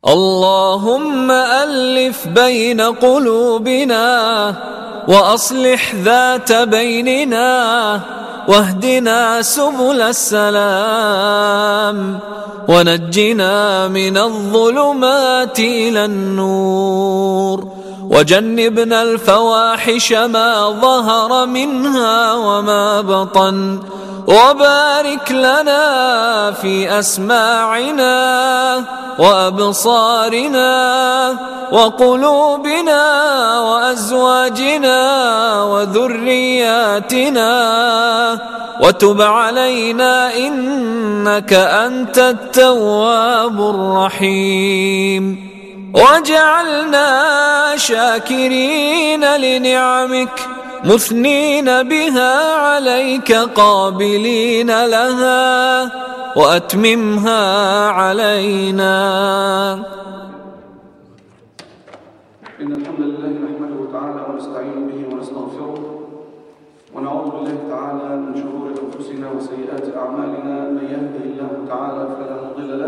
اللهم ألف بين قلوبنا وأصلح ذات بيننا واهدنا سبل السلام ونجنا من الظلمات إلى النور وجنبنا الفواحش ما ظهر منها وما بطن وبارك لنا في أسماعنا وأبصارنا وقلوبنا وأزواجنا وذرياتنا وتب علينا إنك أنت التواب الرحيم وجعلنا شاكرين لنعمك مثنين بها عليك قابلين لها وأتممها علينا إن الحمد لله نحمده تعالى ونستعين به ونستغفره ونعوذ بالله تعالى من شرور أنفسنا وسيئات أعمالنا من يهده الله تعالى فلا مضل له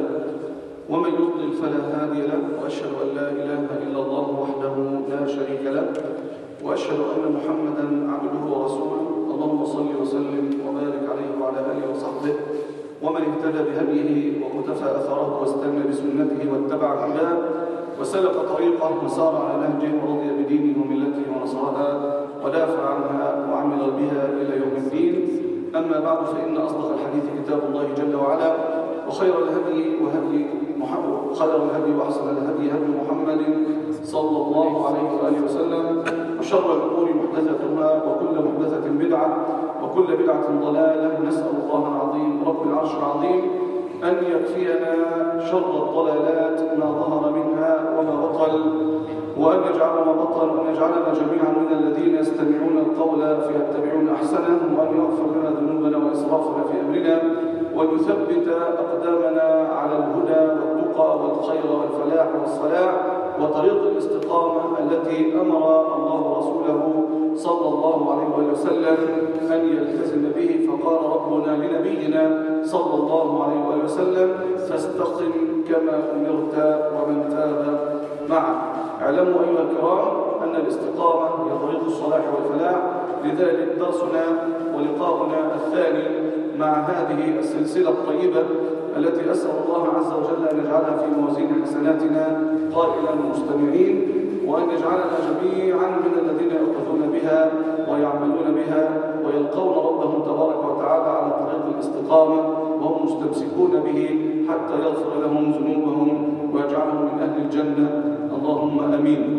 ومن يضلل فلا هادي له وأشهد أن لا إله إلا الله وحده لا شريك له وأشهد أن محمدا عبده ورسوله اللهم صل وسلم وبارك عليه وعلى آله وصحبه ومن اهتدى بهديه وقتفى أثره واستنى بسنته واتبع هداه وسلك طريقه وسار على نهجه ورضي بدينه وملته ونصرها ودافع عنها وعمل بها إلى يوم الدين أما بعد فإن أصدق الحديث كتاب الله جل وعلا وخير الهدي وهدي محمد خير الهدي وأحسن الهدي هدي محمد صلى الله عليه وآله وسلم وشر الأمور محدثتها وكل محدثة بدعة وكل بدعة ضلالة نسأل الله العظيم رب العرش العظيم أن يكفينا شر الضلالات ما ظهر منها وما بطل وأن يجعل ما بطل وأن يجعلنا جميعا من الذين يستمعون القول فيتبعون أحسنه وأن يغفر لنا ذنوبنا وإسرافنا في أمرنا وأن يثبت أقدامنا على الهدى والتقى والخير والفلاح والصلاح وطريق الاستقامة التي أمر الله رسوله صلى الله عليه وآله وسلم أن يلتزم به فقال ربنا لنبينا صلى الله عليه وآله وسلم فاستقم كما أمرت ومن تاب معك اعلموا أيها الكرام أن الاستقامة هي طريق الصلاح والفلاح لذلك درسنا ولقاؤنا الثاني مع هذه السلسلة الطيبة التي أسأل الله عز وجل أن يجعلها في موازين حسناتنا قائلا المستمعين وأن يجعلنا جميعا من الذين يأخذون بها ويعملون بها ويلقون ربهم تبارك وتعالى على طريق الاستقامة وهم مستمسكون به حتى يغفر لهم ذنوبهم ويجعلهم من أهل الجنة اللهم أمين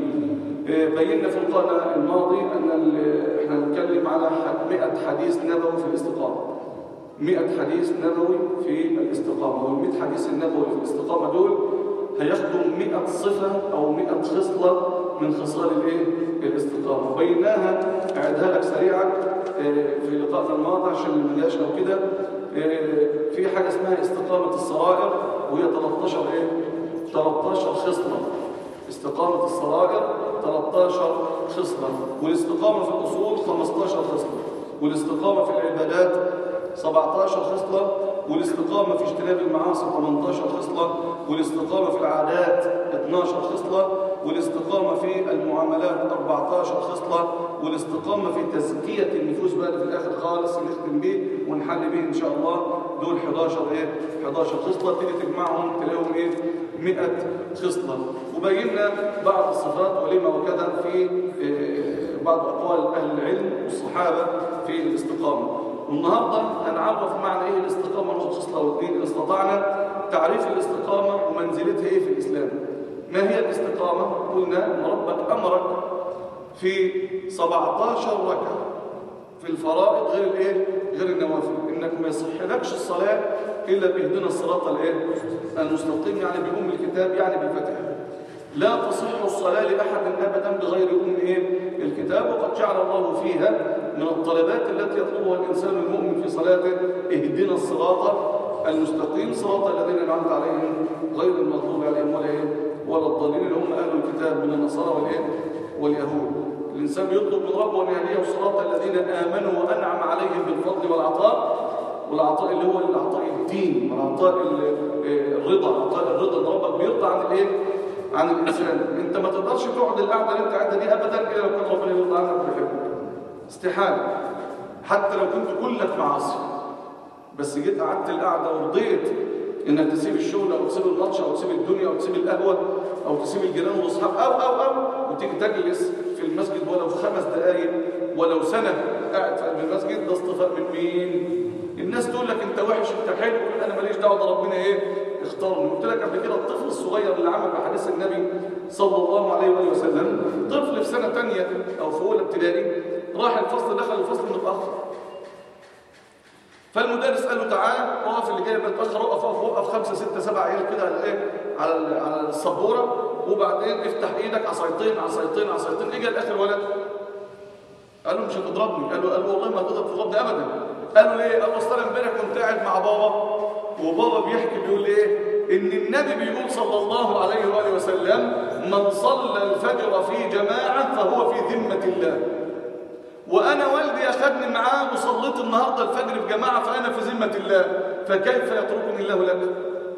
بينا في اللقاء الماضي أن احنا نتكلم على 100 حديث نبوي في الاستقامة 100 حديث نبوي في الاستقامة وال100 حديث النبوي في الاستقامة دول هياخدوا 100 صفة أو 100 خصلة من خصال الايه الاستقامة بيناها أعدها لك سريعا في لقاءنا الماضي عشان اللي ملياش أو كده في حاجة اسمها استقامة الصرائر وهي 13 ايه 13 خصلة استقامة الصرائر 13 خصلة والاستقامة في الأصول 15 خصلة والاستقامة في العبادات 17 خصلة والاستقامة في اجتناب المعاصي 18 خصلة والاستقامة في العادات 12 خصلة والاستقامة في المعاملات 14 خصلة والاستقامة في تزكية النفوس بقى في الآخر خالص نختم بيه ونحل بيه إن شاء الله دول 11 إيه 11 خصلة تيجي تجمعهم تلاقيهم إيه 100 خصلة وبينا بعض الصفات ولما وكذا في إيه بعض أقوال أهل العلم والصحابة في الاستقامة والنهاردة هنعرف معنى ايه الاستقامة نقطة خصلة واثنين إن استطعنا تعريف الاستقامة ومنزلتها ايه في الإسلام ما هي الاستقامة؟ قلنا أن ربك أمرك في 17 ركعة في الفرائض غير الايه؟ غير النوافل انك ما يصحلكش الصلاة إلا بإهدنا الصراط الايه؟ المستقيم يعني بأم الكتاب يعني بالفتح لا تصح الصلاة لأحد أبدا بغير أم إيه؟ الكتاب وقد جعل الله فيها من الطلبات التي يطلبها الإنسان المؤمن في صلاته اهدنا الصراط المستقيم صراط الذين أنعمت عليهم غير المغضوب عليهم ولا إيه؟ ولا الضالين اللي هم أهل الكتاب من النصارى والإيه؟ واليهود الإنسان يطلب من ربه أن يهديه الصراط الذين آمنوا وأنعم عليهم بالفضل والعطاء والعطاء اللي هو العطاء الدين والعطاء الرضا عطاء الرضا ان ربك بيرضى عن الايه عن الانسان انت ما تقدرش تقعد القعده اللي انت قاعدها دي ابدا الا لو كان ربنا يرضى عنك ويحبك استحاله حتى لو كنت كلك معاصي بس جيت قعدت القعده ورضيت انك تسيب الشغل او تسيب الماتش او تسيب الدنيا او تسيب القهوه او تسيب الجيران والاصحاب او او او وتيجي تجلس في المسجد ولو خمس دقائق ولو سنه قاعد في المسجد ده اصطفاء من مين الناس تقول لك انت وحش انت حلو انا ماليش دعوه ده ربنا ايه اختارني قلت لك قبل كده الطفل الصغير اللي عمل بحديث النبي صلى الله عليه واله وسلم طفل في سنه ثانيه او في اولى ابتدائي راح الفصل دخل الفصل متاخر فالمدرس قال له تعالى اقف اللي جاي متاخر اقف اقف وقف خمسه سته سبعه عيال كده على ايه على على السبوره وبعدين افتح ايدك عصايتين عصايتين عصايتين اجى الاخر ولد قال له مش هتضربني قال له قال له والله ما هتقدر تضربني ابدا قال له ليه قال له اصل انا امبارح كنت قاعد مع بابا وبابا بيحكي بيقول ايه ان النبي بيقول صلى الله عليه واله وسلم من صلى الفجر في جماعه فهو في ذمه الله وانا والدي اخذني معاه وصليت النهارده الفجر في جماعه فانا في ذمه الله فكيف يتركني الله لك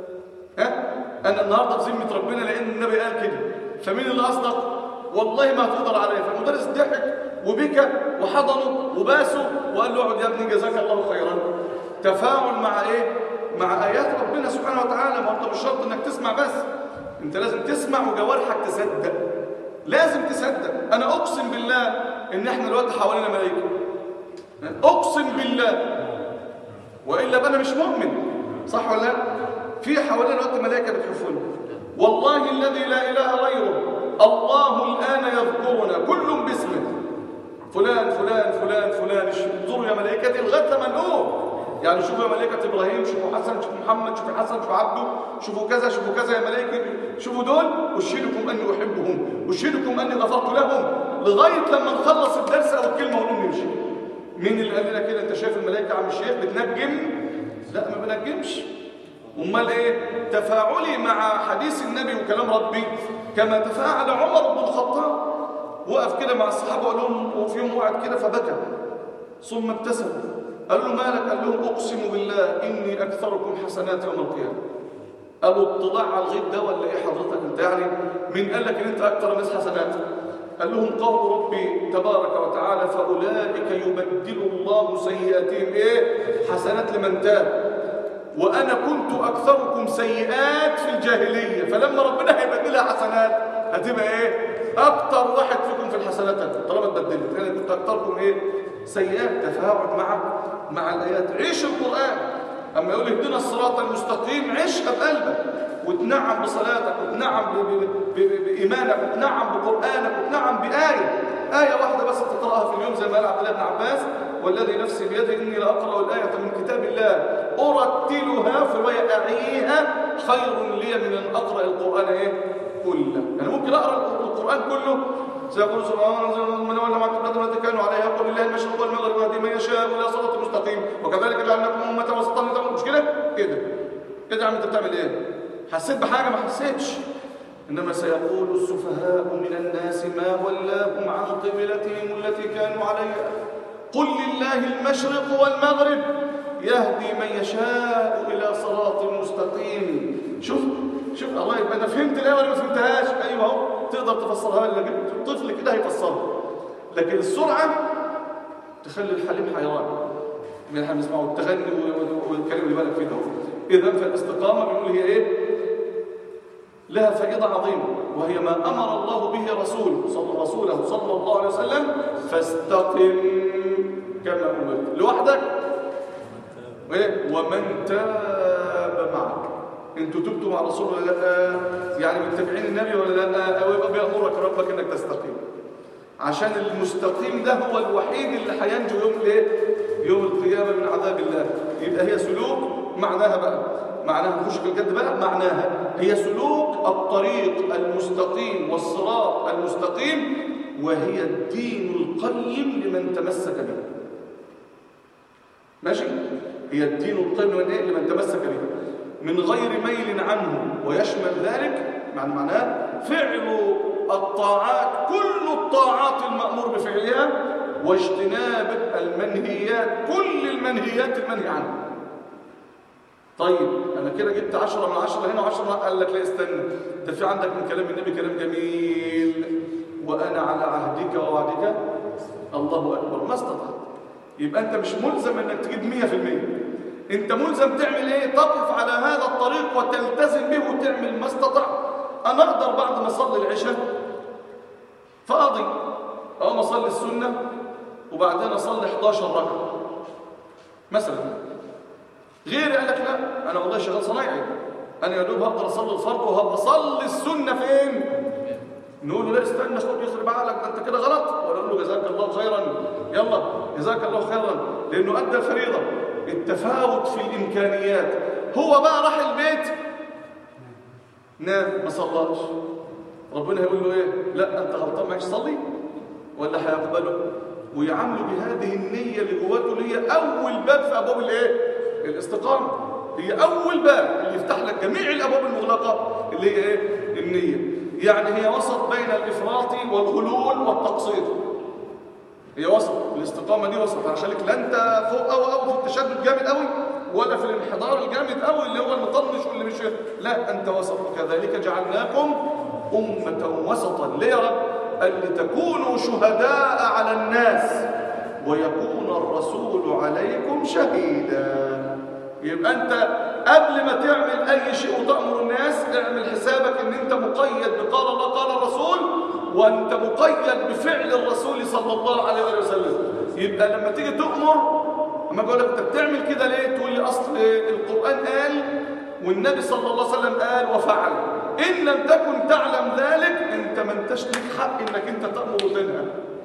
ها انا النهارده في ذمه ربنا لان النبي قال كده فمين اللي اصدق والله ما هتقدر عليا فالمدرس ضحك وبكى وحضنه وباسه وقال له اقعد يا ابني جزاك الله خيرا تفاعل مع ايه مع ايات ربنا سبحانه وتعالى ما انت مش شرط انك تسمع بس انت لازم تسمع وجوارحك تصدق لازم تصدق انا اقسم بالله ان احنا دلوقتي حوالينا ملائكه اقسم بالله والا بقى انا مش مؤمن صح ولا لا في حوالينا دلوقتي ملائكه بتحفنا والله الذي لا اله غيره الله الان يذكرنا كل باسمه فلان فلان فلان فلان انظروا يا ملائكتي لغايه لما نقوم يعني شوفوا يا ملائكة إبراهيم شوفوا حسن شوفوا محمد شوفوا حسن شوفوا عبده شوفوا كذا شوفوا كذا يا ملائكة شوفوا دول أشهدكم أني أحبهم أشهدكم أني غفرت لهم لغاية لما نخلص الدرس أو الكلمة ونقوم نمشي مين اللي قال لنا كده أنت شايف الملائكة عم الشيخ بتنجم لا ما بنجمش أمال إيه تفاعلي مع حديث النبي وكلام ربي كما تفاعل عمر بن الخطاب وقف كده مع الصحابة وقال لهم وفي يوم وقعد كده فبكى ثم ابتسم قال له مالك قال لهم اقسم بالله اني اكثركم حسنات يوم القيامه قالوا اطلاع على الغيب ده ولا ايه حضرتك انت يعني مين قال لك ان انت اكثر الناس حسنات قال لهم قول ربي تبارك وتعالى فاولئك يبدل الله سيئاتهم ايه حسنات لمن تاب وانا كنت اكثركم سيئات في الجاهليه فلما ربنا هيبدلها حسنات هتبقى ايه اكتر واحد فيكم في الحسنات طالما اتبدلت انا كنت اكثركم ايه سيئات تفاعل مع مع الايات عيش القران اما يقول اهدنا الصراط المستقيم عيشها بقلبك وتنعم بصلاتك وتنعم بايمانك وتنعم بقرانك وتنعم بايه ايه واحده بس تقراها في اليوم زي ما قال عبد الله بن عباس والذي نفسي بيده اني لاقرا الايه من كتاب الله ارتلها في روايه اعيها خير لي من ان اقرا القران ايه كله يعني ممكن اقرا القران كله سيقول سبحانه من ولا ما قبلتم التي كانوا عليها يقول لله المشرق والمغرب ويهدي من يشاء الى صراط مستقيم وكذلك جعلناكم امه وسطا لتكونوا مش كده؟ كده كده يا عم انت بتعمل ايه؟ حسيت بحاجه ما حسيتش انما سيقول السفهاء من الناس ما ولاهم عن قبلتهم التي كانوا عليها قل لله المشرق والمغرب يهدي من يشاء الى صراط مستقيم شوف شوف الله يبقى انا فهمت الايه ولا ما فهمتهاش ايوه اهو تقدر تفسرها لو جبت الطفل كده هيفسرها لكن السرعه تخلي الحليم حيران من احنا بنسمعه التغني والكلام اللي بالك فيه ده اذا فالاستقامه بنقول هي ايه لها فائده عظيمه وهي ما امر الله به رسوله صلى رسوله صلى الله عليه وسلم فاستقم كما امرت لوحدك ومن تاب معك انتوا تبتوا مع رسول ولا لا يعني متبعين النبي ولا لا او يبقى بيامرك ربك انك تستقيم عشان المستقيم ده هو الوحيد اللي هينجو يوم الايه يوم القيامه من عذاب الله يبقى هي سلوك معناها بقى معناها نخش في الجد بقى معناها هي سلوك الطريق المستقيم والصراط المستقيم وهي الدين القيم لمن تمسك به ماشي هي الدين القيم لمن ايه لمن تمسك به من غير ميل عنه ويشمل ذلك معنى معناه فعل الطاعات كل الطاعات المأمور بفعلها واجتناب المنهيات كل المنهيات المنهي عنها طيب انا كده جبت 10 من 10 هنا و10 قال لك لا استنى ده في عندك من كلام النبي كلام جميل وانا على عهدك ووعدك الله اكبر ما استطعت يبقى انت مش ملزم انك تجيب 100% انت ملزم تعمل ايه تقف على هذا الطريق وتلتزم به وتعمل ما استطعت انا اقدر بعد ما اصلي العشاء فاضي اقوم اصلي السنه وبعدين اصلي 11 ركعه مثلا غيري قال لك لا انا والله شغال صنايعي انا يا دوب هقدر اصلي الفرض وهبقى اصلي السنه فين نقول له لا استنى خد يخرب عقلك ده انت كده غلط ولا نقول له جزاك الله خيرا يلا جزاك الله خيرا لانه ادى الفريضه التفاوت في الامكانيات هو بقى راح البيت نام ما صلاش ربنا هيقول له ايه لا انت غلطان معكش صلي ولا هيقبله ويعامله بهذه النيه اللي جواته اللي هي اول باب في ابواب الايه الاستقامه هي اول باب اللي يفتح لك جميع الابواب المغلقه اللي هي ايه النيه يعني هي وسط بين الافراط والغلول والتقصير هي وسط الاستقامه دي وسط هخليك لا انت فوق قوي قوي في التشدد جامد قوي ولا في الانحدار الجامد قوي اللي هو المطنش واللي مش لا انت وسط وكذلك جعلناكم امه وسطا ليه يا رب قال لتكونوا شهداء على الناس ويكون الرسول عليكم شهيدا يبقى انت قبل ما تعمل اي شيء وتأمر الناس اعمل حسابك ان انت مقيد بقال الله قال الرسول وانت مقيد بفعل الرسول صلى الله عليه وسلم يبقى لما تيجي تأمر اما اقول لك انت بتعمل كده ليه تقول لي اصل القرآن قال والنبي صلى الله عليه وسلم قال وفعل ان لم تكن تعلم ذلك انت ما انتش لك حق انك انت تأمر وتنهى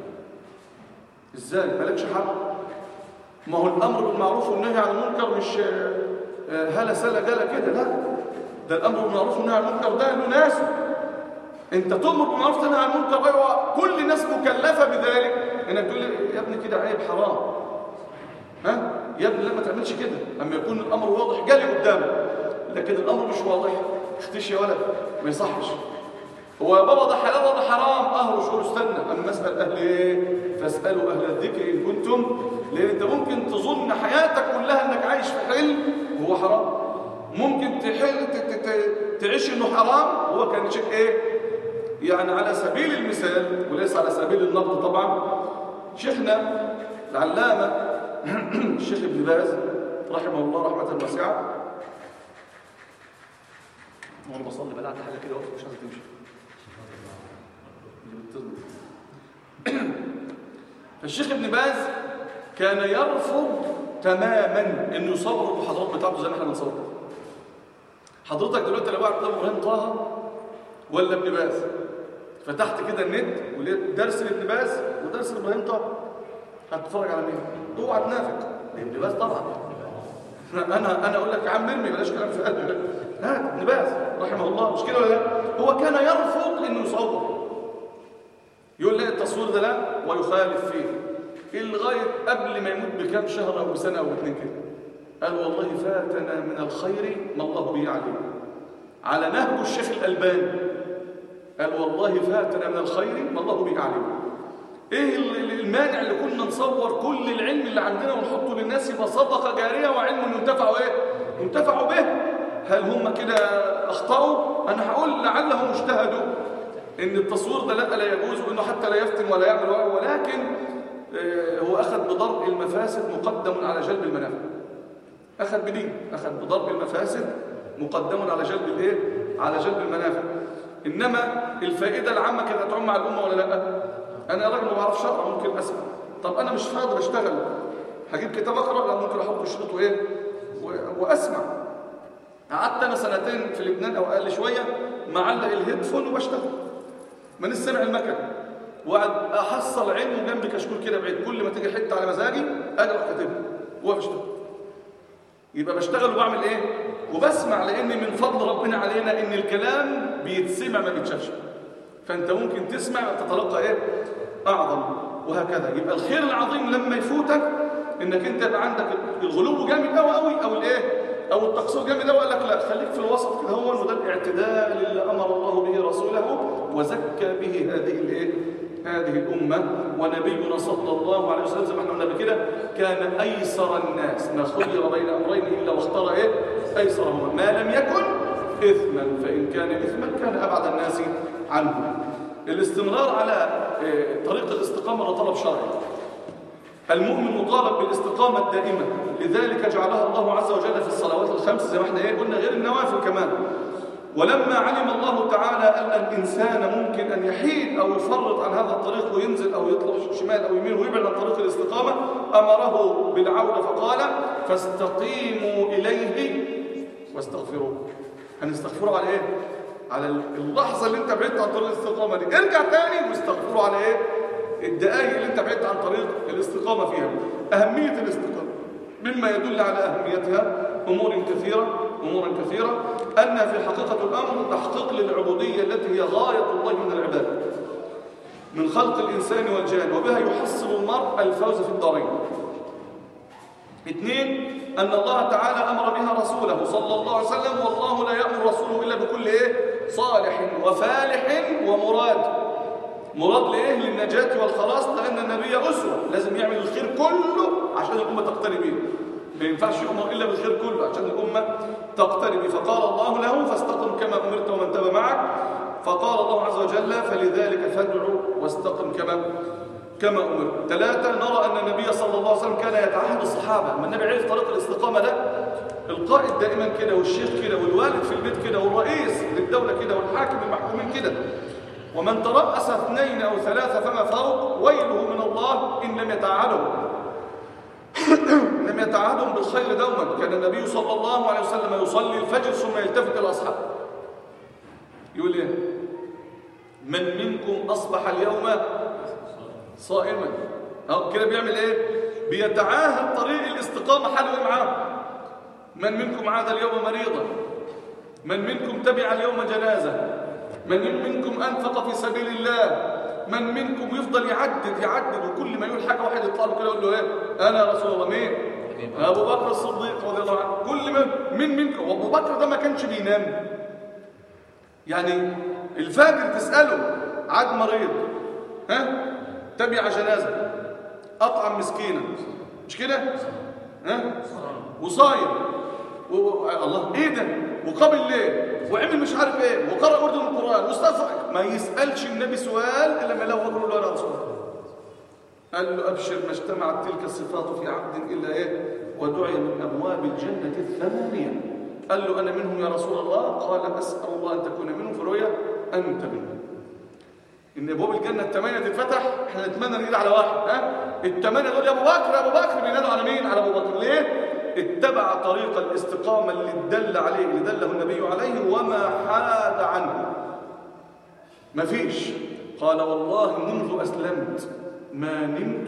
ازاي مالكش حق ما هو الامر بالمعروف والنهي عن المنكر مش هلا سلا جالا كده لا ده الامر بالمعروف والنهي عن المنكر ده له ناس انت تؤمر بالمعروف تنهى عن المنكر ايوه كل الناس مكلفه بذلك انك تقول لي يا ابني كده عيب حرام ها يا ابني لا ما تعملش كده اما يكون الامر واضح جالي قدامك لكن الامر مش واضح اختش يا ولد ما يصحش هو يا بابا ده حلال ولا حرام اهرش قول استنى اما اسال اهل ايه فاسالوا اهل الذكر ان كنتم لان انت ممكن تظن حياتك كلها انك عايش في حلم وهو حرام ممكن تحل تعيش انه حرام وهو كان شيء ايه يعني على سبيل المثال وليس على سبيل النقد طبعا شيخنا العلامه الشيخ ابن باز رحمه الله رحمه واسعه وانا بصلي بلعت حاجه كده وقفت مش عايزه تمشي فالشيخ ابن باز كان يرفض تماما انه يصور المحاضرات بتاعته زي ما احنا بنصور حضرتك دلوقتي لو قاعد قدام ابراهيم طه ولا ابن باز فتحت كده النت ولقيت درس لابن باز ودرس لابراهيم طه هتتفرج على مين؟ اوعى تنافق ابن باز طبعا انا انا اقول لك يا عم ارمي بلاش كلام في قلبي لا ابن باز رحمه الله مش كده ولا لا هو كان يرفض انه يصور يقول لا التصوير ده لا ويخالف فيه لغايه قبل ما يموت بكام شهر او بسنه او اتنين كده قال والله فاتنا من الخير ما الله به عليم على نهج الشيخ الالباني قال والله فاتنا من الخير ما الله به عليم ايه المانع اللي كنا نصور كل العلم اللي عندنا ونحطه للناس يبقى صدقه جاريه وعلم ينتفعوا ايه ينتفعوا به هل هم كده اخطاوا انا هقول لعلهم اجتهدوا ان التصوير ده لا لا يجوز وانه حتى لا يفتن ولا يعمل ولكن هو اخذ بضرب المفاسد مقدم على جلب المنافع اخذ بدين اخذ بضرب المفاسد مقدم على جلب الايه على جلب المنافع انما الفائده العامه كانت هتعم على الامه ولا لا انا راجل ما بعرفش اقرا ممكن اسمع طب انا مش قادر اشتغل هجيب كتاب اقرا لا ممكن احط شريط وايه واسمع قعدت انا سنتين في لبنان او اقل شويه معلق الهيدفون وبشتغل من السمع المكن وقعد احصل علم جنب كشكول كده بعيد كل ما تيجي حته على مزاجي اجي اروح كاتبها واقف اشتغل يبقى بشتغل وبعمل ايه وبسمع لان من فضل ربنا علينا ان الكلام بيتسمع ما بيتشافش فانت ممكن تسمع وتتلقى ايه اعظم وهكذا يبقى الخير العظيم لما يفوتك انك انت يبقى عندك الغلو جامد قوي قوي او الايه او التقصير جامد قوي قال لك لا خليك في الوسط كده هو وده الاعتدال اللي امر الله به رسوله وزكى به هذه الايه هذه الأمة ونبينا صلى الله عليه وسلم زي ما احنا قلنا قبل كده كان أيسر الناس ما خير بين أمرين إلا واختار إيه أيسرهما ما لم يكن إثما فإن كان إثما كان أبعد الناس عنه الاستمرار على إيه، طريق الاستقامة ده طلب شرعي المؤمن مطالب بالاستقامة الدائمة لذلك جعلها الله عز وجل في الصلوات الخمس زي ما احنا ايه قلنا غير النوافل كمان ولما علم الله تعالى أن الإنسان ممكن أن يحيد أو يفرط عن هذا الطريق وينزل أو يطلع شمال أو يمين ويبعد عن طريق الاستقامة أمره بالعودة فقال فاستقيموا إليه واستغفروه هنستغفره على إيه؟ على اللحظة اللي انت بعدت عن طريق الاستقامة دي ارجع تاني واستغفره على إيه؟ الدقائق اللي انت بعدت عن طريق الاستقامة فيها أهمية الاستقامة مما يدل على أهميتها أمور كثيرة أمور كثيرة أن في حقيقة الأمر تحقيق للعبودية التي هي غاية الله من العباد من خلق الإنسان والجان وبها يحصل المرء الفوز في الدارين اثنين أن الله تعالى أمر بها رسوله صلى الله عليه وسلم والله لا يأمر رسوله إلا بكل إيه؟ صالح وفالح ومراد مراد لإيه؟ للنجاة والخلاص لأن النبي أسوة لازم يعمل الخير كله عشان الأمة تقتني به ما ينفعش يؤمر إلا بالخير كله عشان الأمة تقتني به فقال الله له فاستقم كما أمرت ومن تاب معك فقال الله عز وجل فلذلك فادعوا واستقم كما كما أمر ثلاثة نرى أن النبي صلى الله عليه وسلم كان يتعهد الصحابة من النبي عرف طريق الاستقامة ده القائد دائما كده والشيخ كده والوالد في البيت كده والرئيس للدولة كده والحاكم المحكومين كده ومن ترأس اثنين أو ثلاثة فما فوق ويله من الله إن لم يتعهدهم لم يتعهدهم بالخير دوما كان النبي صلى الله عليه وسلم يصلي الفجر ثم يلتفت إلى أصحابه يقول إيه من منكم أصبح اليوم صائما أو كده بيعمل إيه بيتعاهد طريق الاستقامة حاله إيه معاه من منكم عاد اليوم مريضا من منكم تبع اليوم جنازة من منكم أنفق في سبيل الله من منكم يفضل يعدد يعدد وكل ما يقول حاجة واحد يطلع له كده يقول له ايه انا رسول الله مين ابو بكر الصديق رضي الله عنه كل ما من منكم وابو بكر ده ما كانش بينام يعني الفجر تسأله عاد مريض ها تبع جنازة أطعم مسكينة مش كده ها وصايم و... و... الله ايه ده وقابل ليه وعمل مش عارف ايه وقرأ أردن القرآن واستغفر ما يسألش النبي سؤال إلا ما لو يقول له أنا رسول قال له أبشر ما اجتمعت تلك الصفات في عبد إلا إيه ودعي من أبواب الجنة الثمانية قال له أنا منهم يا رسول الله قال أسأل الله أن تكون منهم فرؤيا أنت منهم إن أبواب الجنة الثمانية تتفتح إحنا نتمنى نجيل على واحد ها الثمانية دول يا أبو بكر يا أبو بكر بينادوا على مين على أبو بكر ليه اتبع طريق الاستقامة اللي دل عليه اللي دله النبي عليه وما حاد عنه مفيش قال والله منذ أسلمت ما نمت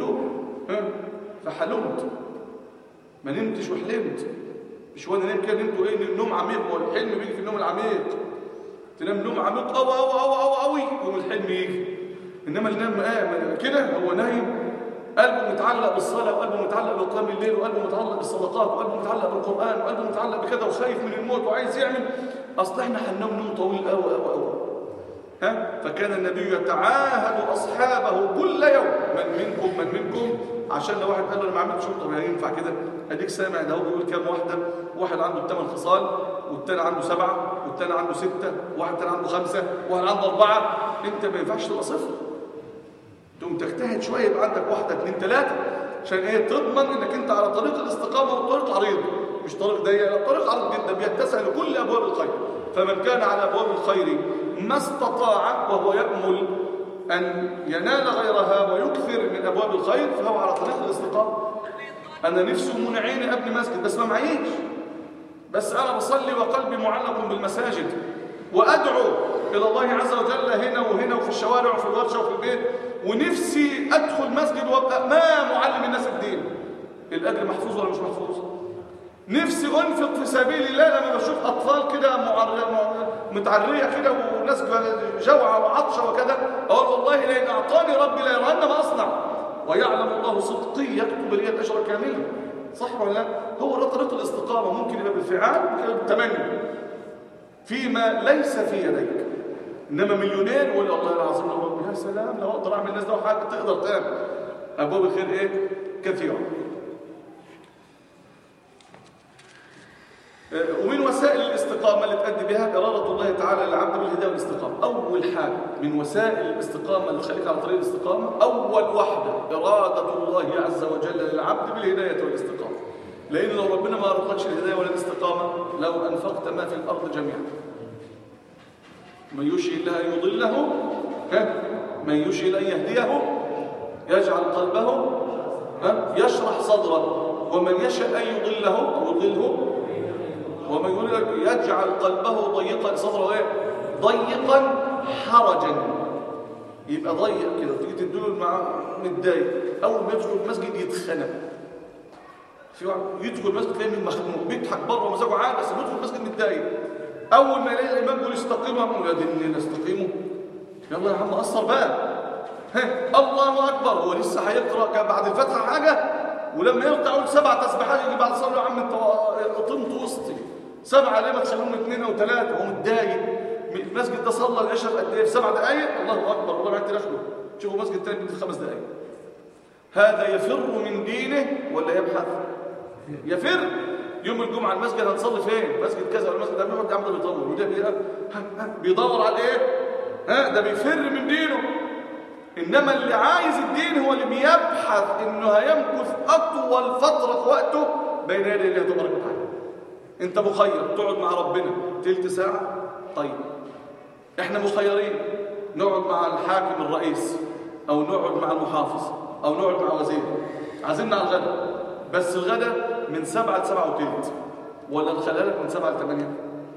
فحلمت ما نمتش وحلمت مش وانا نام كده نمت ايه النوم عميق والحلم بيجي في النوم العميق تنام نوم عميق قوي قوي قوي قوي قوي يقوم الحلم يجي انما اللي نام آه كده هو نايم قلبه متعلق بالصلاة وقلبه متعلق بقيام الليل وقلبه متعلق بالصدقات وقلبه متعلق بالقرآن وقلبه متعلق بكده وخايف من الموت وعايز يعمل أصل احنا هننام نوم طويل قوي قوي قوي ها فكان النبي يتعاهد أصحابه كل يوم من منكم من منكم عشان لو واحد قال له انا ما عملتش طب يعني ينفع كده اديك سامع ده هو بيقول كام واحده واحد عنده ثمان خصال والتاني عنده سبعه والتاني عنده سته واحد تاني عنده خمسه واحد عنده اربعه انت ما ينفعش تبقى صفر تقوم تجتهد شويه يبقى عندك واحده اثنين ثلاثه عشان ايه تضمن انك انت على طريق الاستقامه وطريق عريض مش طريق ضيق لا طريق عريض جدا بيتسع لكل ابواب الخير فمن كان على ابواب الخير ما استطاع وهو يامل ان ينال غيرها ويكثر من ابواب الخير فهو على طريق الاستقامه انا نفسي من عيني ابني مسجد بس ما معيش بس انا بصلي وقلبي معلق بالمساجد وادعو الى الله عز وجل هنا وهنا وفي الشوارع وفي الورشه وفي البيت ونفسي ادخل مسجد وابقى ما معلم الناس الدين الاجر محفوظ ولا مش محفوظ نفسي انفق في سبيل الله لما بشوف اطفال كده متعريه كده وناس جوعه وعطشه وكده اقول والله لان اعطاني ربي لا يرهن ما اصنع ويعلم الله صدقي يكتب لي الاجر كاملا صح ولا لا هو ده طريق الاستقامه ممكن يبقى بالفعال ممكن يبقى بالتمني فيما ليس في يديك انما مليونير يقول والله العظيم يا رب يا سلام لو اقدر اعمل الناس ده حاجه تقدر تعمل ابواب الخير ايه كثيره ومن وسائل الاستقامة اللي تؤدي بها إرادة الله تعالى للعبد بالهداية والاستقامة أول حاجة من وسائل الاستقامة اللي تخليك على طريق الاستقامة أول واحدة إرادة الله عز وجل للعبد بالهداية والاستقامة لأن لو ربنا ما أرادلكش الهداية ولا الاستقامة لو أنفقت ما في الأرض جميعا من يشاء الله أن يضله ها؟ من يشاء أن يهديه يجعل قلبه ها؟ يشرح صدره ومن يشاء أن يضله أو يضله ومن يقول يجعل قلبه ضيقا صدره ايه ضيقا حرجا يبقى ضيق كده تيجي تديله مع متضايق اول ما يدخل المسجد يتخنق في واحد يدخل المسجد تلاقيه من مخنوق بيضحك بره ومزاجه عالي بس بيدخل المسجد متضايق اول ما يلاقي الامام بيقول استقيموا يقول يا دين استقيموا يلا يا عم قصر بقى ها الله اكبر هو لسه هيقرا بعد الفتحه حاجه ولما يرجع يقول سبع تسبيحات يجي بعد صلاه يا عم انت قطمت وسطي سبعه ليه ما تخليهم اثنين او ثلاثه هو متضايق المسجد ده صلى العشاء في قد ايه في سبع دقائق الله اكبر والله ما عرفت اشكر شوفوا مسجد ثاني بيدي خمس دقائق هذا يفر من دينه ولا يبحث يفر يوم الجمعه المسجد هنصلي فين مسجد كذا ولا مسجد ده بيقعد عامل بيطول وده بيدور على ايه ها ده بيفر من دينه إنما اللي عايز الدين هو اللي بيبحث إنه هيمكث أطول فترة في وقته بين يدي الله تبارك وتعالى أنت مخير تقعد مع ربنا تلت ساعة طيب إحنا مخيرين نقعد مع الحاكم الرئيس أو نقعد مع المحافظ أو نقعد مع وزير عازمنا على الغداء بس الغداء من سبعة لسبعة وتلت ولا الخلالك من سبعة لثمانية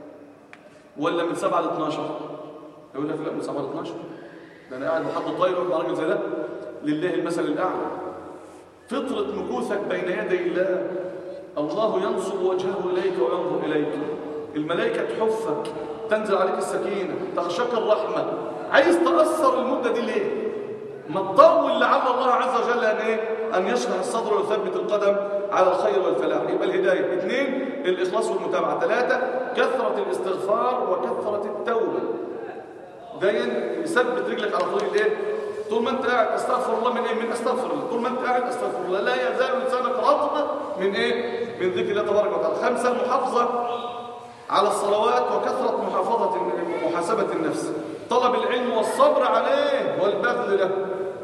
ولا من سبعة لاثناشر يقول لك لا من سبعة لاثناشر ده انا قاعد بحط طايره مع راجل زي ده لله المثل الاعلى فطره مكوثك بين يدي الله الله ينصب وجهه اليك وينظر اليك الملائكه تحفك تنزل عليك السكينه تغشاك الرحمه عايز تاثر المده دي ليه ما تطول لعل الله عز وجل ان ايه ان يشرح الصدر ويثبت القدم على الخير والفلاح يبقى الهدايه اثنين الاخلاص والمتابعه ثلاثه كثره الاستغفار وكثره التوبه ده يثبت رجلك على طريق الايه طول ما انت قاعد استغفر الله من ايه من استغفر الله طول ما انت قاعد استغفر الله لا يزال لسانك رطبا من ايه من ذكر الله تبارك وتعالى خمسه المحافظه على الصلوات وكثره محافظه محاسبه النفس طلب العلم والصبر عليه والبذل له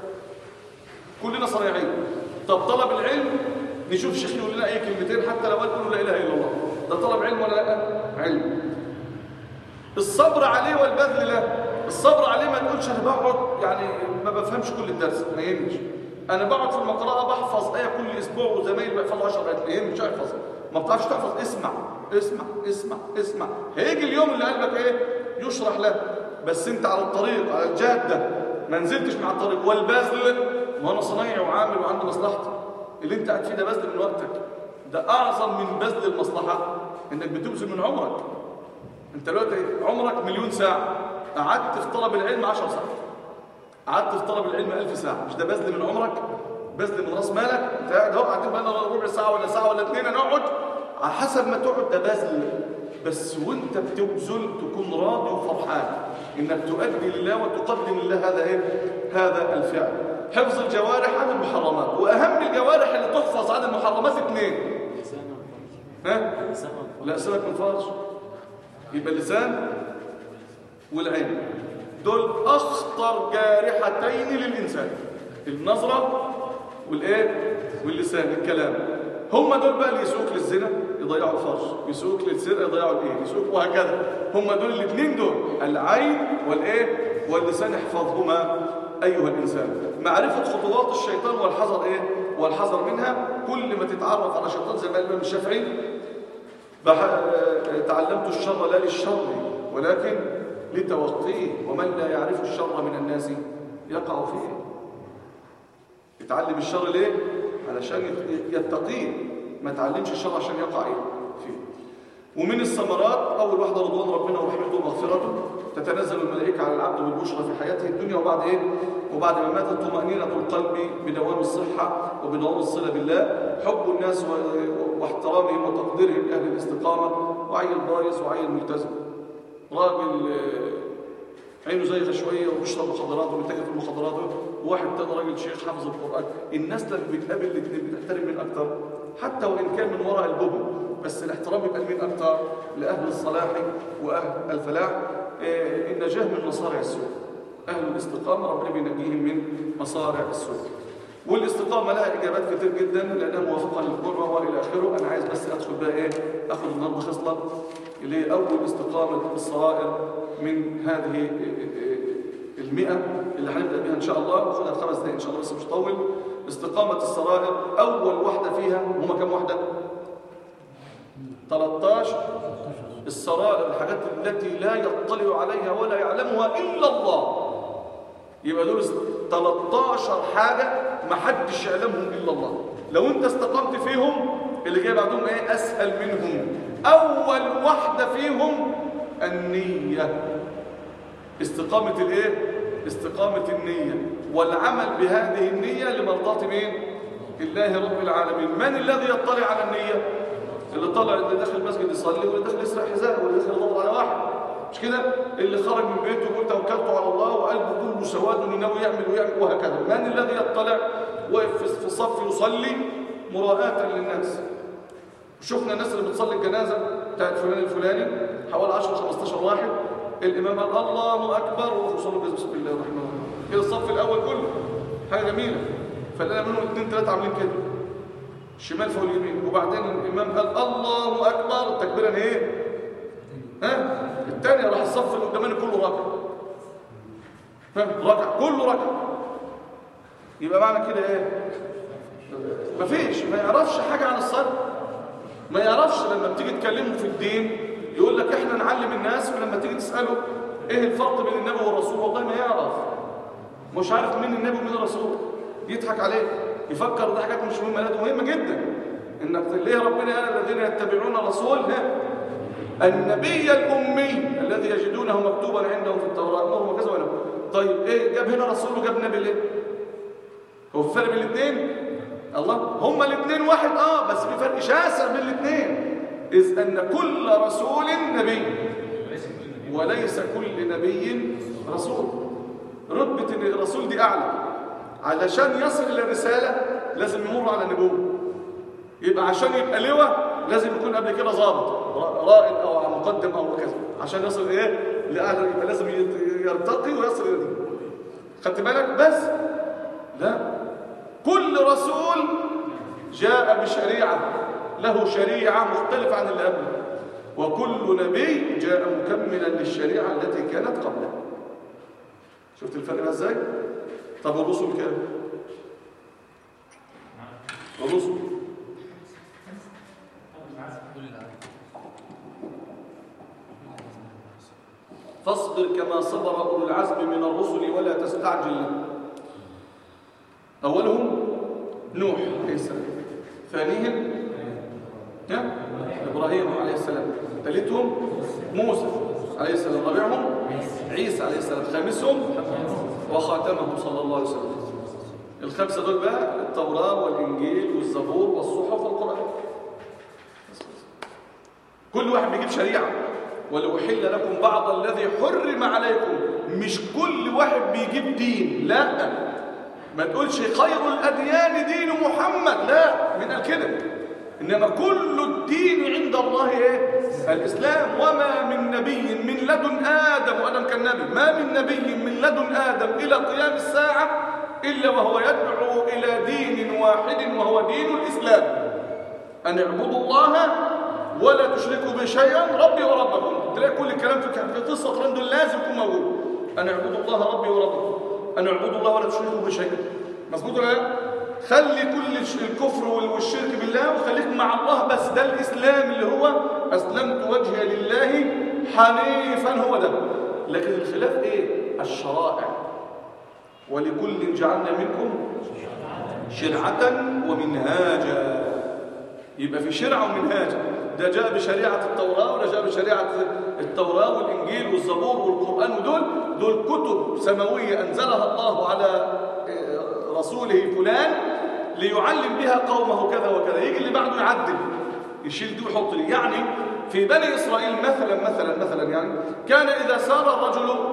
كلنا صريعين طب طلب العلم نشوف شيخ يقول لنا اي كلمتين حتى لو قالوا لا اله الا الله ده طلب علم ولا لا علم الصبر عليه والبذل له الصبر عليه ما تقولش انا بقعد يعني ما بفهمش كل الدرس ما يهمش انا بقعد في المقرأة بحفظ آية كل اسبوع وزمايلي بيحفظوا 10 آيات ما يهمش احفظ ما بتعرفش تحفظ اسمع اسمع اسمع اسمع هيجي اليوم اللي قلبك ايه يشرح له بس انت على الطريق على الجاده ما نزلتش مع الطريق والبذل وانا صنايعي وعامل وعندي مصلحتي اللي انت قاعد فيه ده بذل من وقتك ده اعظم من بذل المصلحه انك بتبذل من عمرك انت دلوقتي عمرك مليون ساعه قعدت في طلب العلم 10 ساعات قعدت في طلب العلم 1000 ساعه مش ده بذل من عمرك بذل من راس مالك انت قاعد اهو قاعدين بقى ربع ساعه ولا ساعه ولا اثنين نقعد على حسب ما تقعد ده بذل بس وانت بتبذل تكون راضي وفرحان انك تؤدي لله وتقدم لله هذا ايه هذا الفعل حفظ الجوارح عن المحرمات واهم الجوارح اللي تحفظ عن المحرمات اثنين ها لا سمك من فرج يبقى اللسان والعين دول اخطر جارحتين للانسان النظره والايه واللسان الكلام هم دول بقى اللي يسوق للزنا يضيعوا الفرج يسوق للسرقه يضيعوا الايه يسوق وهكذا هم دول الاثنين دول العين والايه واللسان احفظهما ايها الانسان معرفه خطوات الشيطان والحذر ايه والحذر منها كل ما تتعرف على شيطان زي ما الامام الشافعي تعلمت الشر لا للشر ولكن لتوقيه ومن لا يعرف الشر من الناس يقع فيه يتعلم الشر ليه علشان يتقيه ما تعلمش الشر عشان يقع فيه ومن الثمرات اول واحده رضوان ربنا ورحمته ومغفرته تتنزل الملائكه على العبد بالبشرى في حياته الدنيا وبعد ايه وبعد ما ماتت طمانينه القلب بدوام الصحه وبدوام الصله بالله حب الناس واحترامهم وتقديرهم لاهل الاستقامه وعيل بايظ وعيل ملتزم راجل عينه زيغه شويه وبيشرب مخدرات وبيتاجر في المخدرات وواحد تاني راجل شيخ حافظ القران الناس لما بتقابل الاثنين بتحترم مين اكتر حتى وان كان من وراء البهم بس الاحترام يبقى لمين اكتر لاهل الصلاح واهل الفلاح آه، النجاه من مصارع السوء اهل الاستقامه ربنا بينجيهم من مصارع السوء والاستقامه لها اجابات كتير جدا لانها موافقه للقرى والى اخره انا عايز بس ادخل بقى ايه اخد النهارده خصله اللي هي اول استقامه الصرائر من هذه المئة اللي هنبدا بها ان شاء الله وخدها خمس دقائق ان شاء الله بس مش طول استقامه السرائر اول واحده فيها هما كم واحده 13 السرائر الحاجات التي لا يطلع عليها ولا يعلمها الا الله يبقى دول 13 حاجه ما حدش يعلمهم الا الله لو انت استقمت فيهم اللي جاي بعدهم ايه اسهل منهم اول واحده فيهم النيه استقامه الايه استقامه النيه والعمل بهذه النيه لمرضاه مين الله رب العالمين من الذي يطلع على النيه اللي طلع اللي داخل المسجد يصلي واللي داخل يسرق حذاءه واللي داخل يضرب على واحد مش كده اللي خرج من بيته وقلت توكلت على الله وقلبه كله سواد وناوي يعمل ويعمل وهكذا من الذي يطلع واقف في الصف يصلي مراءة للناس شفنا الناس اللي بتصلي الجنازة بتاعت فلان الفلاني حوالي 10 15 واحد الإمام قال الله أكبر وصلوا بسم الله الرحمن الرحيم كده الصف الأول كله حاجة جميلة فلقينا منهم اثنين ثلاثة عاملين كده الشمال فوق اليمين وبعدين الإمام قال الله أكبر التكبيرة ايه؟ ها؟ الثانية راح الصف اللي قدامنا كله راكع فاهم؟ راكع كله راكع يبقى معنى كده ايه؟ مفيش ما يعرفش حاجة عن الصلاة ما يعرفش لما بتيجي تكلمه في الدين يقول لك احنا نعلم الناس ولما تيجي تسأله ايه الفرق بين النبي والرسول والله ما يعرف مش عارف مين النبي ومين الرسول يضحك عليه يفكر ده حاجات مش مهمه لا ده مهمه جدا انك ليه ربنا قال الذين يتبعون الرسول النبي الامي الذي يجدونه مكتوبا عندهم في التوراه امرهم وكذا ولا طيب ايه جاب هنا رسول وجاب نبي ليه هو في فرق بين الاثنين الله هما الاثنين واحد اه بس في فرق شاسع بين الاثنين اذ ان كل رسول نبي وليس كل نبي رسول رتبه ان الرسول دي اعلى علشان يصل الى الرساله لازم يمر على نبوه يبقى عشان يبقى لواء لازم يكون قبل كده ضابط رائد او مقدم او كذا عشان يصل ايه لاعلى يبقى لازم يرتقي ويصل الى دي خدت بالك بس لا كل رسول جاء بشريعه له شريعه مختلفه عن اللي قبله وكل نبي جاء مكملا للشريعه التي كانت قبله شفت الفرق ازاي طب الرسل كام الرسل فاصبر كما صبر أولو العزم من الرسل ولا تستعجل لهم أولهم نوح عليه السلام ثانيهم إبراهيم عليه السلام ثالثهم موسى عليه السلام رابعهم عيسى عليه السلام خامسهم وخاتمهم صلى الله عليه وسلم الخمسة دول بقى التوراة والإنجيل والزبور والصحف والقرآن كل واحد بيجيب شريعة ولو حل لكم بعض الذي حرم عليكم مش كل واحد بيجيب دين لا ما تقولش خير الأديان دين محمد لا من قال كده إنما كل الدين عند الله إيه؟ الإسلام وما من نبي من لدن آدم وآدم كان نبي ما من نبي من لدن آدم إلى قيام الساعة إلا وهو يدعو إلى دين واحد وهو دين الإسلام أن اعبدوا الله ولا تشركوا به شيئا ربي وربكم تلاقي كل الكلام في قصة ترند لازم يكون موجود أن اعبدوا الله ربي وربكم أن اعبدوا الله ولا تشركوا به شيئا مظبوط ولا لا؟ خلي كل الكفر والشرك بالله وخليك مع الله بس ده الإسلام اللي هو أسلمت وجهي لله حنيفا هو ده لكن الخلاف إيه؟ الشرائع ولكل جعلنا منكم شرعة ومنهاجا يبقى في شرع ومنهاج ده جاء بشريعة التوراة وده جاء بشريعة التوراة والإنجيل والزبور والقرآن ودول دول كتب سماوية أنزلها الله على رسوله فلان ليعلم بها قومه كذا وكذا يجي اللي بعده يعدل يشيل دي ويحط لي يعني في بني إسرائيل مثلا مثلا مثلا يعني كان إذا سار الرجل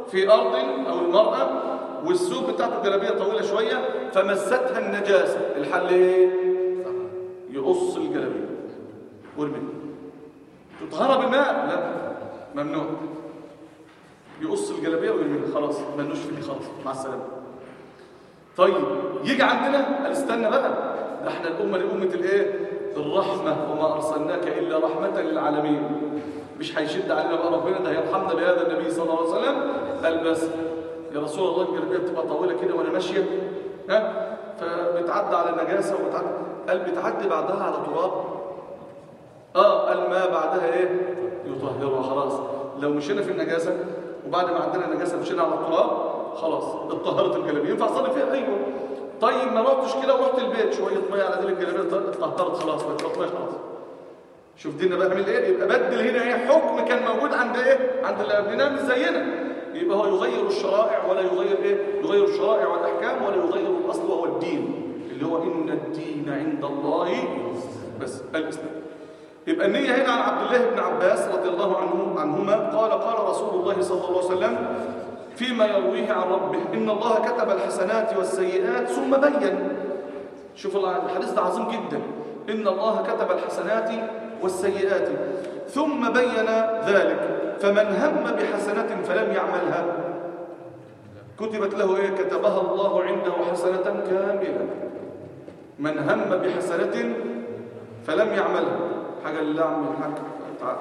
في أرض أو المرأة والسوق بتاعته الجلابية طويلة شوية فمستها النجاسة الحل إيه؟ يقص الجلابية ويرميها تطهرها بالماء لا ممنوع يقص الجلابية ويرميها خلاص ملوش في دي خلاص مع السلامة طيب يجي عندنا قال استنى بقى ده احنا الأمة لأمة الإيه؟ الرحمة وما أرسلناك إلا رحمة للعالمين مش هيشد علينا بقى ربنا ده هيرحمنا بهذا النبي صلى الله عليه وسلم قال بس يا رسول الله الجلابيه بتبقى طويله كده وانا ماشيه ها فبتعدي على النجاسه وبتعدي قال بتعدي بعدها على تراب اه قال ما بعدها ايه يطهرها خلاص لو مشينا في النجاسه وبعد ما عندنا النجاسه مشينا على التراب خلاص اتطهرت الجلابيه ينفع اصلي فيها ايوه طيب ما رحتش كده ورحت البيت شويه ميه على دي الجلابيه اتطهرت خلاص بقت ميه خلاص شوف دينا بقى عمل ايه يبقى بدل هنا ايه حكم كان موجود عند ايه عند اللي قبلنا مش زينا يبقى هو يغير الشرائع ولا يغير ايه يغير الشرائع والاحكام ولا يغير الاصل وهو الدين اللي هو ان الدين عند الله بس الاسلام يبقى النية هنا عن عبد الله بن عباس رضي الله عنه عنهما قال قال رسول الله صلى الله عليه وسلم فيما يرويه عن ربه إن الله كتب الحسنات والسيئات ثم بين شوف الحديث ده عظيم جدا إن الله كتب الحسنات والسيئات ثم بين ذلك فمن هم بحسنة فلم يعملها كتبت له إيه كتبها الله عنده حسنة كاملة من هم بحسنة فلم يعملها حاجة لله عم الحاج تعال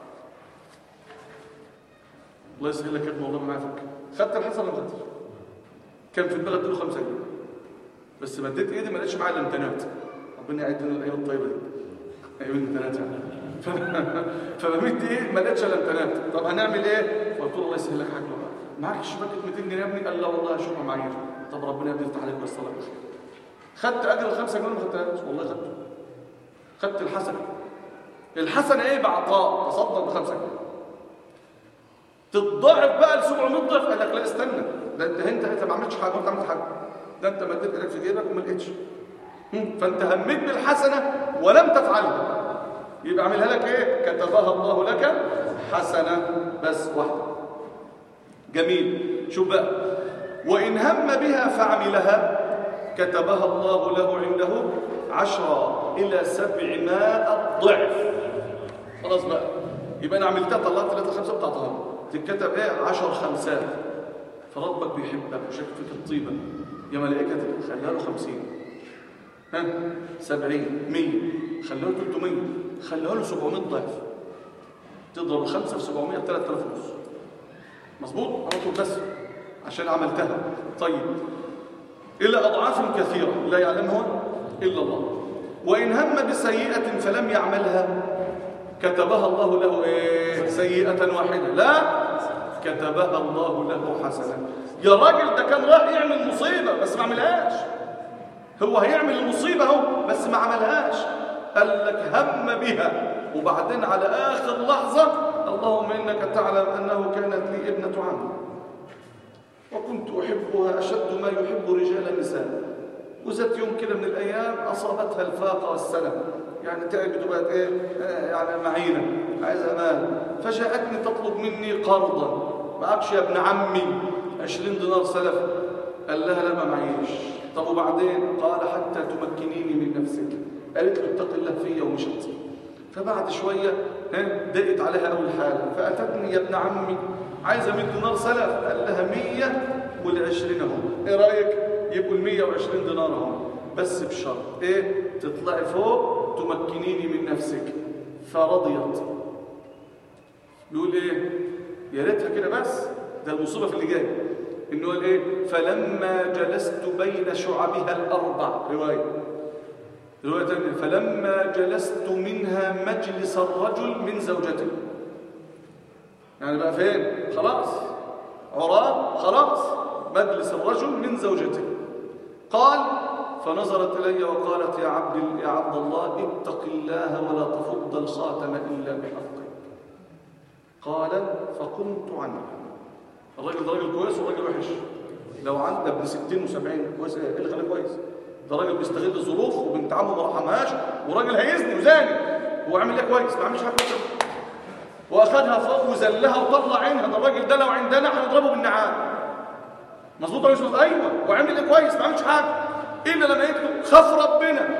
الله يسهل لك يا ابن والله ما عارفك خدت الحسنة ولا ما خدتش كان في دماغك اديله 5 جنيه بس مديت ايدي ما لقيتش معايا الامتنانات ربنا يعيدنا الايام الطيبه دي ايام الامتنانات يعني فبمد ايه ما لقيتش الامتنانات طب هنعمل ايه فقلت له الله يسهل لك حاجه بقى معاك شبكه 200 جنيه يا ابني قال لا والله هشوفها معايا طب ربنا يفتح عليك ويصلك بخير خدت اجر الخمسة جنيه ما خدتهاش والله خدته خدت الحسنه الحسنه ايه بعطاء تصدق بخمسة جنيه تتضاعف بقى ل 700 ضعف قال لك لا استنى ده انت انت انت ما عملتش حاجه وانت عملت حاجه ده انت مديت ايدك في جيبك وما لقيتش فانت هميت بالحسنه ولم تفعلها يبقى عاملها لك ايه كتبها الله لك حسنه بس واحده جميل شوف بقى وان هم بها فعملها كتبها الله له عنده عشرة إلى سبعمائة ضعف خلاص بقى يبقى أنا عملتها طلعت ثلاثة خمسة بتاعتها تتكتب إيه عشر خمسات فربك بيحبك وشك فيك الطيبة يا ملائكتك خليها له خمسين ها سبعين مية خليها له تلتمية خليها له سبعمائة ضعف تضرب خمسة في سبعمائة ثلاثة آلاف ونص مظبوط على طول بس عشان عملتها طيب إلى أضعاف كثيرة لا يعلمها إلا الله وإن هم بسيئة فلم يعملها كتبها الله له إيه؟ سيئة واحدة لا كتبها الله له حسنة يا راجل ده كان راح يعمل مصيبة بس ما عملهاش هو هيعمل المصيبة اهو بس ما عملهاش قال لك هم بها وبعدين على آخر لحظة اللهم إنك تعلم أنه كانت لي ابنة عم وكنت أحبها أشد ما يحب رجال النساء وزت يوم كده من الأيام أصابتها الفاقة والسنة يعني تعبت وبقت إيه آه يعني معينة عايزة مال فجاءتني تطلب مني قرضا معكش يا ابن عمي عشرين دينار سلف قال لها لا ما معيش طب وبعدين قال حتى تمكنيني من نفسك قالت له اتق الله فيا ومشت فبعد شوية ضاقت عليها أول حالة فأتتني يا ابن عمي عايزة 100 دينار سلف قال لها 100 والعشرين اهو ايه رأيك يبقوا ال 120 دينار اهو بس بشرط ايه تطلعي فوق تمكنيني من نفسك فرضيت بيقول ايه يا ريتها كده بس ده المصيبه في اللي جاي انه قال ايه فلما جلست بين شعبها الاربع روايه روايه ثانيه فلما جلست منها مجلس الرجل من زوجته يعني بقى فين خلاص عراه خلاص مجلس الرجل من زوجته قال فنظرت إلي وقالت يا عبد يا عبد الله اتق الله ولا تفض الخاتم إلا بحقه قال فقمت عنه الراجل ده راجل كويس وراجل وحش لو عنده ابن 60 و70 كويس ايه اللي خليه كويس ده راجل بيستغل الظروف وبنت عمه ما رحمهاش وراجل هيزني وزاني هو عامل ايه كويس ما عملش حاجه كويسه واخدها فوق وزلها وطلع عينها ده الراجل ده لو عندنا هنضربه بالنعام مظبوط ولا مش مظبوط ايوه وعمل ايه كويس ما عملش حاجه الا لما يكتب خاف ربنا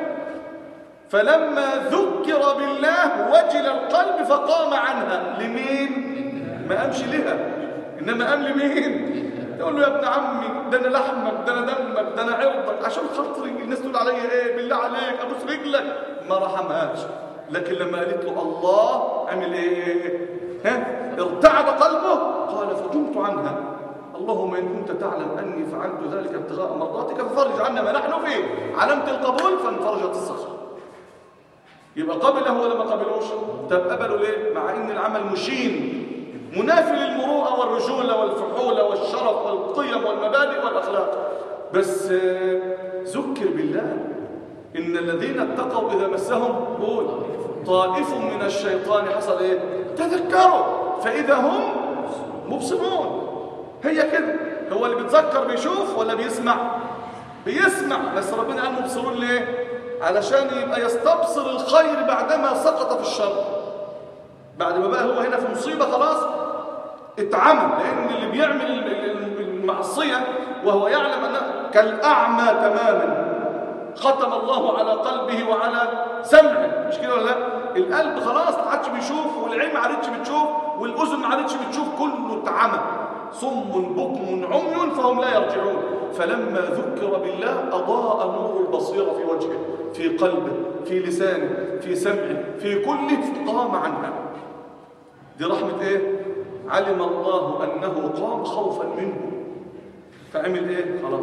فلما ذكر بالله وجل القلب فقام عنها لمين ما قامش لها انما قام لمين يقول له يا ابن عمي ده انا لحمك ده انا دمك ده انا عرضك عشان خاطري الناس تقول عليا ايه بالله عليك ابوس رجلك ما رحمهاش لكن لما قالت له الله عمل ايه ها ارتعب قلبه قال فقمت عنها اللهم ان كنت تعلم اني فعلت ذلك ابتغاء مرضاتك ففرج عنا ما نحن فيه علمت القبول فانفرجت الصخره يبقى قبله ولا ما قبلوش طب قبلوا ليه مع ان العمل مشين منافي للمروءه والرجوله والفحوله والشرف والقيم والمبادئ والاخلاق بس ذكر بالله ان الذين اتقوا اذا مسهم قول طائف من الشيطان حصل ايه تذكروا فاذا هم مبصرون هي كده هو اللي بيتذكر بيشوف ولا بيسمع بيسمع بس ربنا قال مبصرون ليه علشان يبقى يستبصر الخير بعدما سقط في الشر بعد ما بقى هو هنا في مصيبة خلاص اتعمل لأن اللي بيعمل المعصية وهو يعلم أنه كالأعمى تماما ختم الله على قلبه وعلى سمعه مش كده ولا لا القلب خلاص ما عادش بيشوف والعين ما عادتش بتشوف والأذن ما عادتش بتشوف كله اتعمى صم بكم عمي فهم لا يرجعون فلما ذكر بالله أضاء نور البصيرة في وجهه في قلبه في لسانه في سمعه في كله قام عنها دي رحمة ايه علم الله أنه قام خوفا منه فعمل ايه خلاص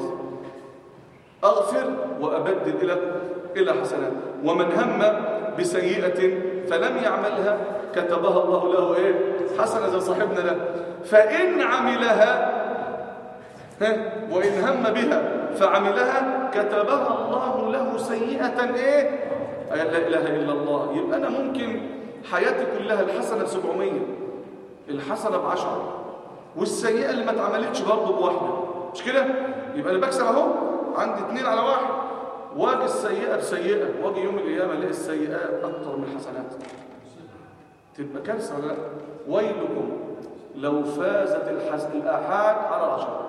أغفر وأبدل إلى إلى حسنات ومن هم بسيئة فلم يعملها كتبها الله له ايه حسنة زي صاحبنا ده فإن عملها وإن هم بها فعملها كتبها الله له سيئة ايه لا إله إلا الله يبقى أنا ممكن حياتي كلها الحسنة ب 700 الحسنة ب 10 والسيئة اللي ما اتعملتش برضه بواحدة مش كده يبقى أنا بكسب أهو عندي اتنين على واحد واجي السيئة بسيئة واجي يوم القيامة الاقي السيئات أكتر من الحسنات تبقى كارثة ولا لا ويلكم لو فازت الحس... الآحاد على العشرات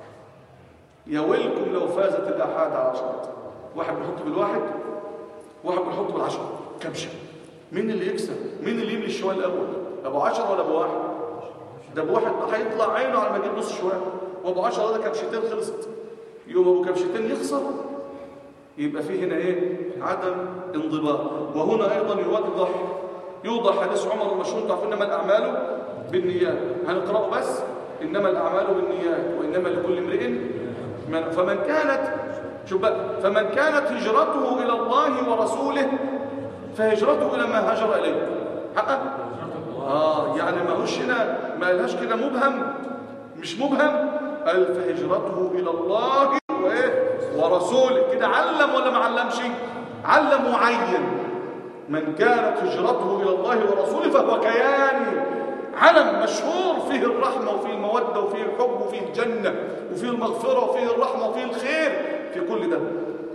يا ويلكم لو فازت الآحاد على العشرات واحد بيحط بالواحد واحد بيحط بالعشرة كبشة مين اللي يكسب مين اللي يملي الشوال الأول أبو عشرة ولا أبو واحد ده أبو واحد هيطلع عينه على ما يجيب نص شوال وأبو عشرة ده كبشتين خلصت يوم أبو كبشتين يخسر يبقى فيه هنا إيه عدم انضباط وهنا أيضا يوضح يوضح حديث عمر المشهور تعرفون إنما الأعمال بالنيات هنقرأه بس إنما الأعمال بالنيات وإنما لكل امرئ من فمن كانت شوف بقى فمن كانت هجرته إلى الله ورسوله فهجرته إلى ما هاجر إليه حقا آه يعني ما هوش هنا ما لهاش كده مبهم مش مبهم قال فهجرته إلى الله وإيه ورسوله كده علم ولا ما علمش علم وعين من كانت هجرته إلى الله ورسوله فهو كيان علم مشهور فيه الرحمة وفيه المودة وفيه الحب وفيه الجنة وفيه المغفرة وفيه الرحمة وفيه الخير في كل ده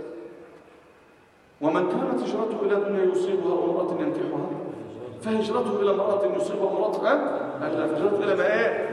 ومن كانت هجرته إلى دنيا يصيبها وامرأة ينكحها فهجرته إلى امرأة يصيبها امرأة أه؟ هجرته إلى ما إيه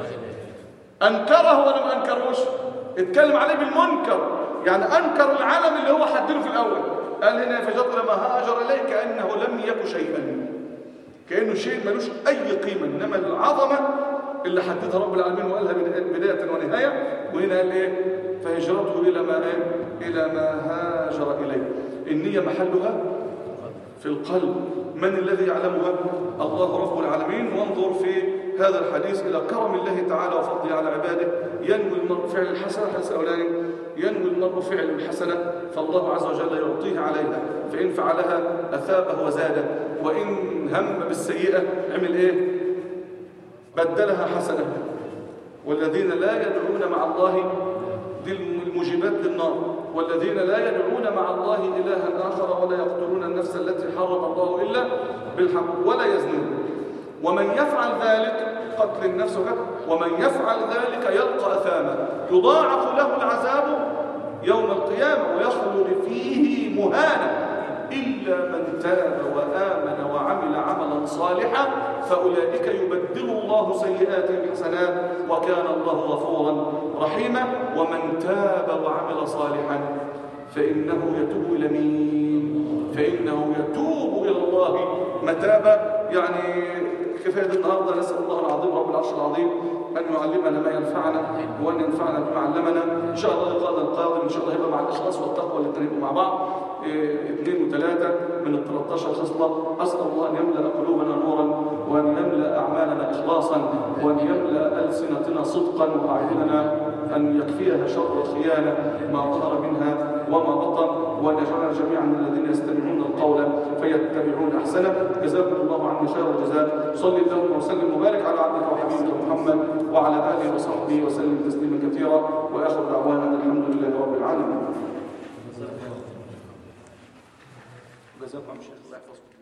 أنكره ولا ما أنكروش اتكلم عليه بالمنكر يعني أنكر العالم اللي هو حدله في الأول قال هنا فهجرته إلى ما هاجر إليه كأنه لم يك شيئا كأنه شيء ملوش أي قيمة إنما العظمة اللي حددها رب العالمين وقالها بداية ونهاية وهنا قال إيه فهجرته إلى ما إيه إلى ما هاجر إليه النية محلها في القلب من الذي يعلمها الله رب العالمين وانظر في هذا الحديث إلى كرم الله تعالى وفضله على عباده ينوي المرء فعل الحسنة حديث أولاني ينوي المرء فعل الحسنة فالله عز وجل يعطيه عليها فإن فعلها أثابه وزاده وإن هم بالسيئة عمل إيه بدلها حسنة والذين لا يدعون مع الله دي المجيبات للنار والذين لا يدعون مع الله إلها آخر ولا يقتلون النفس التي حرم الله إلا بالحق ولا يزنون ومن يفعل ذلك قتل النفس ومن يفعل ذلك يلقى أثاما يضاعف له العذاب يوم القيامة ويخلد فيه مهانا إلا من تاب وآمن وعمل عملا صالحا فأولئك يبدل الله سيئاتهم حسنات وكان الله غفورا رحيما ومن تاب وعمل صالحا فإنه يتوب إلى مين فإنه يتوب إلى الله متابة يعني كفاية النهاردة نسأل الله العظيم رب العرش العظيم أن يعلمنا ما ينفعنا وأن ينفعنا بما علمنا إن شاء الله اللقاء القادم إن شاء الله هيبقى مع الإخلاص والتقوى اللي تنبقوا مع بعض إيه، اثنين وثلاثة من ال 13 خصلة أسأل الله أن يملأ قلوبنا نورا وأن يملأ أعمالنا إخلاصا وأن يملأ ألسنتنا صدقا وأعيننا أن يكفيها شر الخيانة ما ظهر منها وما بطن وأن يجعلنا جميعا من الذين يستمعون القول فيتبعون أحسنه جزاكم الله عني خير الجزاء صل اللهم وسلم وبارك على عبدك وحبيبك محمد وعلى آله وصحبه وسلم تسليما كثيرا وآخر دعوانا أن الحمد لله رب العالمين جزاكم الله شيخ الله يحفظكم